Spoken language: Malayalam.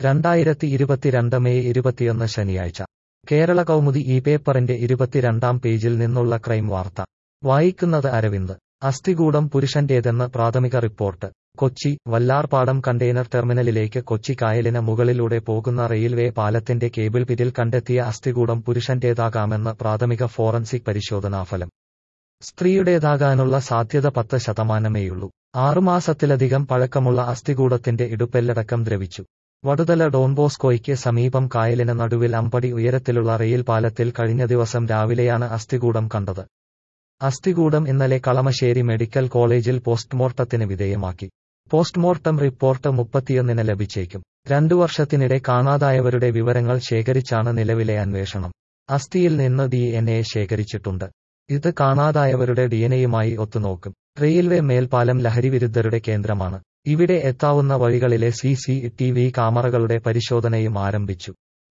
രണ്ടായിരത്തി ഇരുപത്തിരണ്ട് മെയ് ഇരുപത്തിയൊന്ന് ശനിയാഴ്ച കേരള കൗമുദി ഈ പേപ്പറിന്റെ ഇരുപത്തിരണ്ടാം പേജിൽ നിന്നുള്ള ക്രൈം വാർത്ത വായിക്കുന്നത് അരവിന്ദ് അസ്ഥികൂടം പുരുഷന്റേതെന്ന് പ്രാഥമിക റിപ്പോർട്ട് കൊച്ചി വല്ലാർപാടം കണ്ടെയ്നർ ടെർമിനലിലേക്ക് കൊച്ചി കായലിന് മുകളിലൂടെ പോകുന്ന റെയിൽവേ പാലത്തിന്റെ കേബിൾ പിറ്റിൽ കണ്ടെത്തിയ അസ്ഥികൂടം പുരുഷന്റേതാകാമെന്ന് പ്രാഥമിക ഫോറൻസിക് പരിശോധനാഫലം സ്ത്രീയുടേതാകാനുള്ള സാധ്യത പത്ത് ശതമാനമേയുള്ളൂ ആറുമാസത്തിലധികം പഴക്കമുള്ള അസ്ഥികൂടത്തിന്റെ ഇടുപ്പെല്ലടക്കം ദ്രവിച്ചു വടുതല ഡോൺബോസ്കോയ്ക്ക് സമീപം കായലിന് നടുവിൽ അമ്പടി ഉയരത്തിലുള്ള റെയിൽ പാലത്തിൽ കഴിഞ്ഞ ദിവസം രാവിലെയാണ് അസ്ഥികൂടം കണ്ടത് അസ്ഥികൂടം ഇന്നലെ കളമശ്ശേരി മെഡിക്കൽ കോളേജിൽ പോസ്റ്റ്മോർട്ടത്തിന് വിധേയമാക്കി പോസ്റ്റ്മോർട്ടം റിപ്പോർട്ട് മുപ്പത്തിയൊന്നിന് ലഭിച്ചേക്കും രണ്ടു വർഷത്തിനിടെ കാണാതായവരുടെ വിവരങ്ങൾ ശേഖരിച്ചാണ് നിലവിലെ അന്വേഷണം അസ്ഥിയിൽ നിന്ന് ഡി എൻ എ ശേഖരിച്ചിട്ടുണ്ട് ഇത് കാണാതായവരുടെ ഡിഎൻഎയുമായി ഒത്തുനോക്കും റെയിൽവേ മേൽപ്പാലം ലഹരിവിരുദ്ധരുടെ കേന്ദ്രമാണ് ഇവിടെ എത്താവുന്ന വഴികളിലെ സി സി ടി വി ക്യാമറകളുടെ പരിശോധനയും ആരംഭിച്ചു